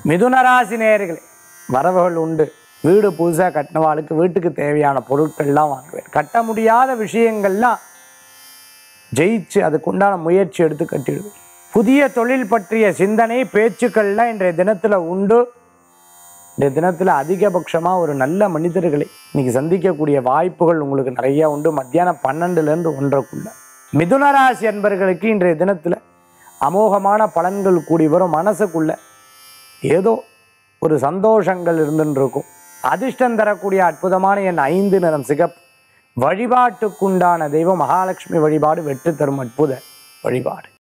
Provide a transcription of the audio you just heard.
மிதுனராசி நேயர்களே வரவுகள் உண்டு வீடு புதுசாக கட்டினவாளுக்கு வீட்டுக்கு தேவையான பொருட்கள்லாம் வாங்குவேன் கட்ட முடியாத விஷயங்கள்லாம் ஜெயிச்சு அதுக்குண்டான முயற்சி எடுத்து கட்டிடுவேன் புதிய தொழில் பற்றிய சிந்தனை பேச்சுக்கள்லாம் இன்றைய தினத்தில் உண்டு இந்த தினத்தில் அதிகபட்சமாக ஒரு நல்ல மனிதர்களை இன்னைக்கு சந்திக்கக்கூடிய வாய்ப்புகள் உங்களுக்கு நிறைய உண்டு மத்தியானம் பன்னெண்டுலேருந்து ஒன்றரைக்குள்ள மிதுனராசி அன்பர்களுக்கு இன்றைய தினத்தில் அமோகமான பலன்கள் கூடி வரும் மனசுக்குள்ள ஏதோ ஒரு சந்தோஷங்கள் இருந்துன்னு இருக்கும் அதிர்ஷ்டம் தரக்கூடிய அற்புதமான என் ஐந்து நிறம் சிகப்பு வழிபாட்டுக்குண்டான தெய்வம் மகாலட்சுமி வழிபாடு வெற்றி தரும் அற்புத வழிபாடு